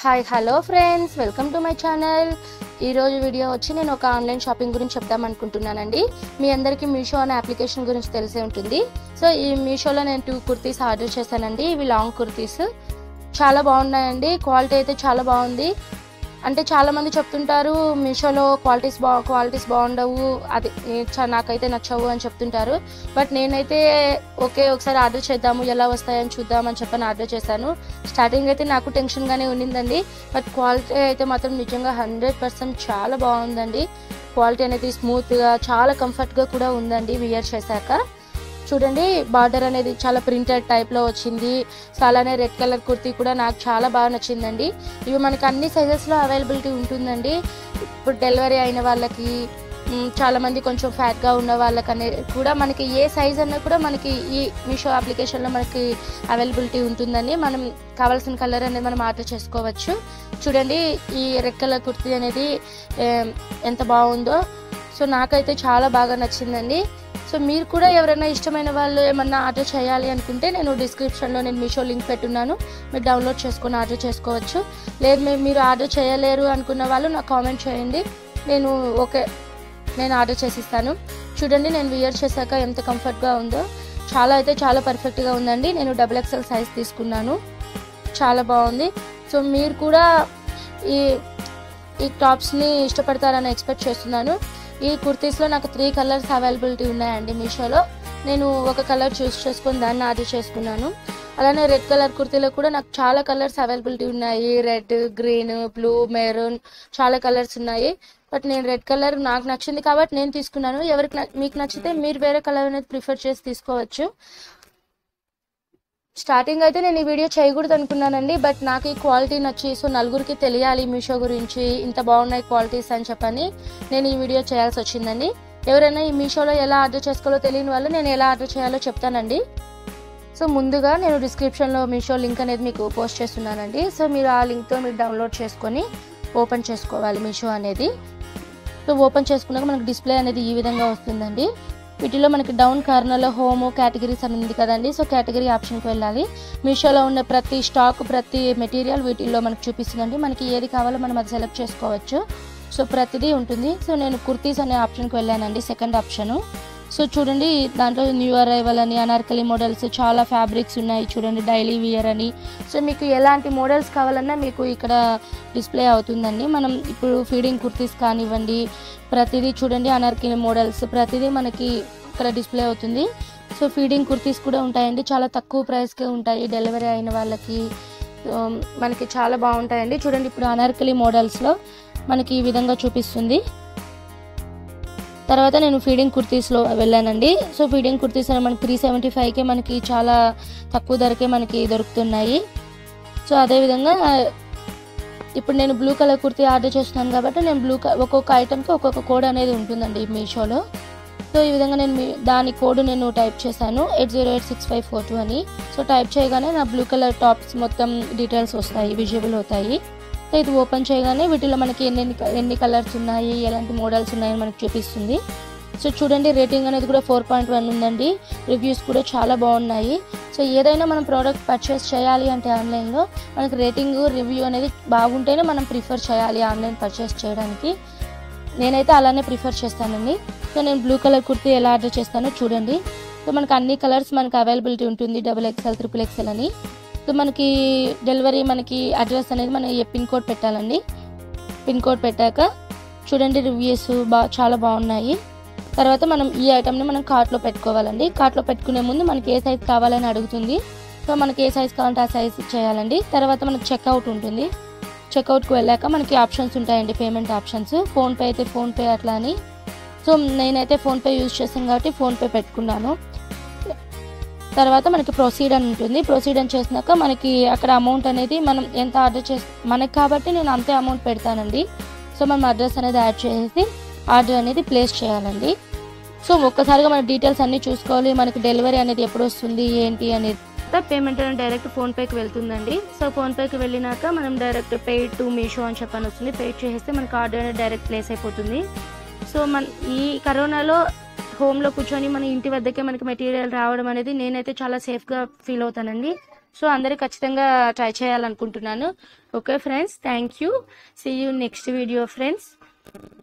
hi hello friends welcome to my channel ఈరోజు video వచ్చి నేను ఒక ఆన్లైన్ షాపింగ్ గురించి చెప్దాం అనుకుంటున్నానండి మీ అందరికీ మీషో అనే అప్లికేషన్ గురించి తెలిసే ఉంటుంది సో ఈ మీషోలో నేను టూ కుర్తీస్ ఆర్డర్ చేశానండి ఇవి లాంగ్ కుర్తీస్ చాలా బాగున్నాయండి క్వాలిటీ అయితే చాలా బాగుంది అంటే చాలా మంది చెప్తుంటారు మీషోలో క్వాలిటీస్ బా క్వాలిటీస్ బాగుండవు అది ఏ, చా- నాకైతే నచ్చవు అని చెప్తుంటారు బట్ నేనైతే ఓకే ఒకసారి ఆర్డర్ చేద్దాము ఎలా వస్తాయని చూద్దామని చెప్పని ఆర్డర్ చేశాను స్టార్టింగ్ అయితే నాకు టెన్షన్గానే ఉండిందండి బట్ క్వాలిటీ అయితే మాత్రం నిజంగా హండ్రెడ్ పర్సెంట్ చాలా బాగుందండి క్వాలిటీ అనేది స్మూత్గా చాలా కంఫర్ట్గా కూడా ఉందండి వియర్ చేశాక చూడండి బార్డర్ అనేది చాలా ప్రింటెడ్ టైప్లో వచ్చింది సో అలానే రెడ్ కలర్ కుర్తీ కూడా నాకు చాలా బాగా నచ్చిందండి ఇవి మనకి అన్ని సైజెస్లో అవైలబిలిటీ ఉంటుందండి ఇప్పుడు డెలివరీ అయిన వాళ్ళకి మ్, చాలా మంది కొంచెం ఫ్యాట్గా ఉన్న వాళ్ళకి అనేది కూడా మనకి ఏ సైజ్ అన్నా కూడా మనకి ఈ మీషో అప్లికేషన్లో మనకి అవైలబిలిటీ ఉంటుందండి మనం కావాల్సిన కలర్ అనేది మనం ఆర్డర్ చేసుకోవచ్చు చూడండి ఈ రెడ్ కలర్ కుర్తీ అనేది ఏం, ఎంత బాగుందో సో నాకైతే చాలా బాగా నచ్చిందండి సో మీరు కూడా ఎవరైనా ఇష్టమైన వాళ్ళు ఏమన్నా ఆర్డర్ చేయాలి అనుకుంటే నేను డిస్క్రిప్షన్లో నేను మీషో లింక్ పెట్టున్నాను మీరు డౌన్లోడ్ చేసుకొని ఆర్డర్ చేసుకోవచ్చు లేదు మీరు మీరు ఆర్డర్ చేయలేరు అనుకున్న వాళ్ళు నాకు కామెంట్ చేయండి నేను ఓకే నేను ఆర్డర్ చేసిస్తాను చూడండి నేను వియర్ చేశాక ఎంత కంఫర్ట్గా ఉందో చాలా అయితే చాలా పర్ఫెక్ట్గా ఉందండి నేను డబుల్ ఎక్స్ఎల్ సైజ్ తీసుకున్నాను చాలా బాగుంది సో మీరు కూడా ఈ ఈ టాప్స్ని ఇష్టపడతారని ఎక్స్పెక్ట్ చేస్తున్నాను ఈ కుర్తీస్లో నాకు త్రీ కలర్స్ అవైలబిలిటీ ఉన్నాయండి మీషోలో నేను ఒక కలర్ చూస్ చేసుకొని దాన్ని ఆర్డర్ చేసుకున్నాను అలానే రెడ్ కలర్ కుర్తీలో కూడా నాకు చాలా కలర్స్ అవైలబిలిటీ ఉన్నాయి రెడ్ గ్రీన్ బ్లూ మెరూన్ చాలా కలర్స్ ఉన్నాయి బట్ నేను రెడ్ కలర్ నాకు నచ్చింది కాబట్టి నేను తీసుకున్నాను ఎవరికి న- మీకు నచ్చితే మీరు వేరే కలర్ అనేది ప్రిఫర్ చేసి తీసుకోవచ్చు స్టార్టింగ్ అయితే నేను ఈ వీడియో చేయకూడదు అనుకున్నానండి బట్ నాకు ఈ క్వాలిటీ నచ్చి సో నలుగురికి తెలియాలి మీషో గురించి ఇంత బాగున్నాయి క్వాలిటీస్ అని చెప్పని నేను ఈ వీడియో చేయాల్సి వచ్చిందండి ఎవరైనా ఈ మీషోలో ఎలా ఆర్డర్ చేసుకోవాలో తెలియని వాళ్ళు నేను ఎలా ఆర్డర్ చేయాలో చెప్తానండి సో ముందుగా నేను డిస్క్రిప్షన్లో మీషో లింక్ అనేది మీకు పోస్ట్ చేస్తున్నానండి సో మీరు ఆ లింక్తో మీరు డౌన్లోడ్ చేసుకొని ఓపెన్ చేసుకోవాలి మీషో అనేది సో ఓపెన్ చేసుకున్నాక మనకు డిస్ప్లే అనేది ఈ విధంగా వస్తుందండి వీటిలో మనకి డౌన్ కార్నర్లో హోమ్ కేటగిరీస్ అని ఉంది కదండి సో కేటగిరీ ఆప్షన్కి వెళ్ళాలి మీషోలో ఉన్న ప్రతి స్టాక్ ప్రతి మెటీరియల్ వీటిల్లో మనకు చూపిస్తుందండి మనకి ఏది కావాలో మనం అది సెలెక్ట్ చేసుకోవచ్చు సో ప్రతిదీ ఉంటుంది సో నేను కుర్తీస్ అనే ఆప్షన్కి వెళ్ళానండి సెకండ్ ఆప్షను సో చూడండి దాంట్లో న్యూ అరైవల్ అని అనార్కలి మోడల్స్ చాలా ఫ్యాబ్రిక్స్ ఉన్నాయి చూడండి డైలీ వియర్ అని సో మీకు ఎలాంటి మోడల్స్ కావాలన్నా మీకు ఇక్కడ డిస్ప్లే అవుతుందండి మనం ఇప్పుడు ఫీడింగ్ కుర్తీస్ కానివ్వండి ప్రతిదీ చూడండి అనార్కలి మోడల్స్ ప్రతిదీ మనకి ఇక్కడ డిస్ప్లే అవుతుంది సో ఫీడింగ్ కుర్తీస్ కూడా ఉంటాయండి చాలా తక్కువ ప్రైస్కే ఉంటాయి డెలివరీ అయిన వాళ్ళకి సో, మనకి చాలా బాగుంటాయండి చూడండి ఇప్పుడు అనార్కలి మోడల్స్లో మనకి ఈ విధంగా చూపిస్తుంది తర్వాత నేను ఫీడింగ్ కుర్తీస్లో వెళ్ళానండి సో ఫీడింగ్ కుర్తీస్ అని మనకి త్రీ సెవెంటీ ఫైవ్కే మనకి చాలా తక్కువ ధరకే మనకి దొరుకుతున్నాయి సో అదేవిధంగా ఇప్పుడు నేను బ్లూ కలర్ కుర్తీ ఆర్డర్ చేస్తున్నాను కాబట్టి నేను బ్లూ ఒక్కొక్క ఐటమ్కి ఒక్కొక్క కోడ్ అనేది ఉంటుందండి మీషోలో సో ఈ విధంగా నేను మీ దాని కోడ్ నేను టైప్ చేశాను eight zero eight six five four two అని సో టైప్ చేయగానే నా బ్లూ కలర్ టాప్స్ మొత్తం డీటెయిల్స్ వస్తాయి విజిబుల్ అవుతాయి సో ఇది ఓపెన్ చేయగానే వీటిలో మనకి ఎన్ని ఎన్ని కలర్స్ ఉన్నాయి ఎలాంటి మోడల్స్ ఉన్నాయని మనకి చూపిస్తుంది సో చూడండి రేటింగ్ అనేది కూడా ఫోర్ పాయింట్ వన్ ఉందండి రివ్యూస్ కూడా చాలా బాగున్నాయి సో ఏదైనా మనం ప్రోడక్ట్ పర్చేస్ చేయాలి అంటే ఆన్లైన్లో మనకి రేటింగ్ రివ్యూ అనేది బాగుంటేనే మనం ప్రిఫర్ చేయాలి ఆన్లైన్ పర్చేస్ చేయడానికి నేనైతే అలానే ప్రిఫర్ చేస్తానండి సో నేను బ్లూ కలర్ కుర్తీ ఎలా ఆర్డర్ చేస్తానో చూడండి సో మనకి అన్ని కలర్స్ మనకి అవైలబిలిటీ ఉంటుంది డబుల్ ఎక్స్ఎల్ త్రిపుల్ ఎక్స్ఎల్ అని సో మనకి డెలివరీ మనకి అడ్రస్ అనేది మనం పిన్ కోడ్ పెట్టాలండి పిన్ కోడ్ పెట్టాక చూడండి రివ్యూస్ బా చాలా బాగున్నాయి తర్వాత మనం ఈ ఐటమ్ని మనం కార్ట్లో పెట్టుకోవాలండి కార్ట్లో పెట్టుకునే ముందు మనకి ఏ సైజ్ కావాలని అడుగుతుంది సో మనకి ఏ సైజ్ కావాలంటే ఆ సైజ్ చేయాలండి తర్వాత మనకి చెక్అవుట్ ఉంటుంది చెక్అవుట్కి వెళ్ళాక మనకి ఆప్షన్స్ ఉంటాయండి పేమెంట్ ఆప్షన్స్ ఫోన్పే అయితే ఫోన్పే అట్లా అని సో నేనైతే ఫోన్పే యూజ్ చేస్తాను కాబట్టి ఫోన్పే పెట్టుకున్నాను తర్వాత మనకి ప్రొసీడ్ అని ఉంటుంది ప్రొసీడ్ అని చేసినాక మనకి అక్కడ అమౌంట్ అనేది మనం ఎంత ఆర్డర్ చేసి మనకి కాబట్టి నేను అంతే అమౌంట్ పెడతానండి సో మనం అడ్రస్ అనేది యాడ్ చేసి ఆర్డర్ అనేది ప్లేస్ చేయాలండి సో ఒక్కసారిగా మన డీటెయిల్స్ అన్నీ చూసుకోవాలి మనకి డెలివరీ అనేది ఎప్పుడు వస్తుంది ఏంటి అనేది పేమెంట్ అనేది డైరెక్ట్ ఫోన్పేకి వెళ్తుందండి సో ఫోన్పేకి వెళ్ళినాక మనం డైరెక్ట్ పెయిడ్ టు మీషో అని చెప్పని వస్తుంది పెయిడ్ చేసేస్తే మనకి ఆర్డర్ అనేది డైరెక్ట్ ప్లేస్ అయిపోతుంది సో మన ఈ కరోనాలో హోమ్లో కూర్చొని మన ఇంటి వద్దకే మనకి మెటీరియల్ రావడం అనేది నేనైతే చాలా సేఫ్గా ఫీల్ అవుతానండి సో అందరూ ఖచ్చితంగా ట్రై చేయాలనుకుంటున్నాను okay friends thank you see you next video friends